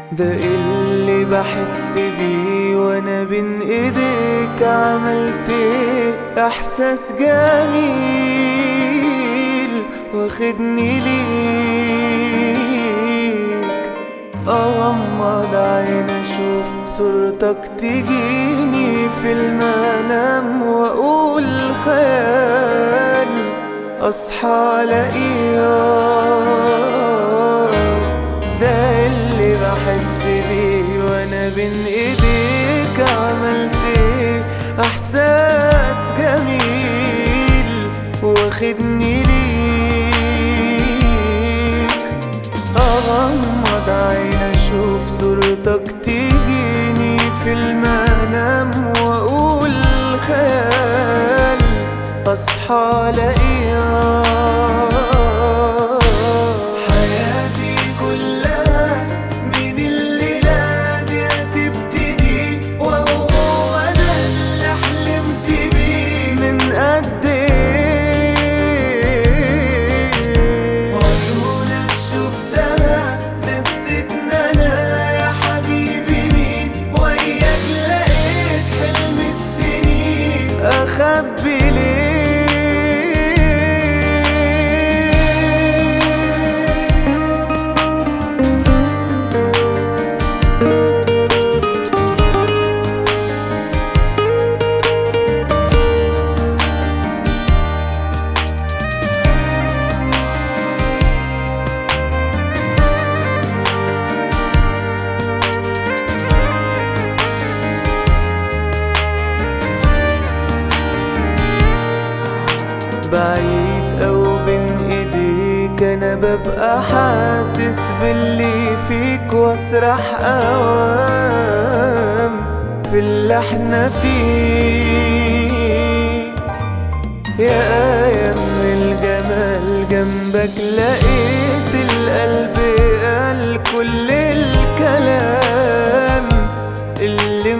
ده اللي بحس بيه وانا بين ايديك عملت ايه احساس جميل واخدني ليك اغمض عين اشوف صورتك تجيني في المنام واقول خيال اصحى الاقيك ده اللي بحس بيه وانا بين ايديك عملت ايه احساس جميل واخدني ليك اغمض عين اشوف صورتك تجيني في المنام واقول خيال اصحى الاقيك حياتي كلها من الليلة دي هتبتدي وهو ده اللي حلمت بيه من قد ايه عيونك شفتها نسيتنا انا يا حبيبي مين وياك لقيت حلم السنين اخبي ليه بعيد او بين ايديك انا ببقى حاسس باللي فيك واسرح اوام في اللي احنا فيه يا ايام الجمال جنبك لقيت القلب قال كل الكلام اللي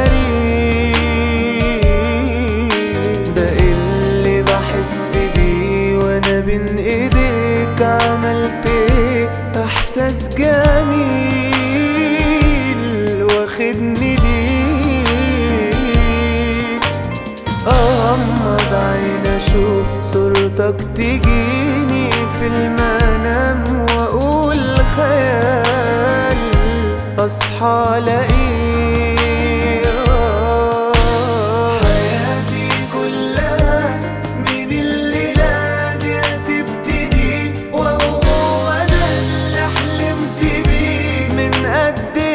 مداريه ده اللي بحس بيه وانا بين ايديك عملت ايه احساس جميل واخدني ليك اغمض عين اشوف صورتك تجيني في المنام واقول خيال اصحى الاقيك حياتي كلها من الليلة دي هتبتدي وهو ده اللي حلمت بيه من قد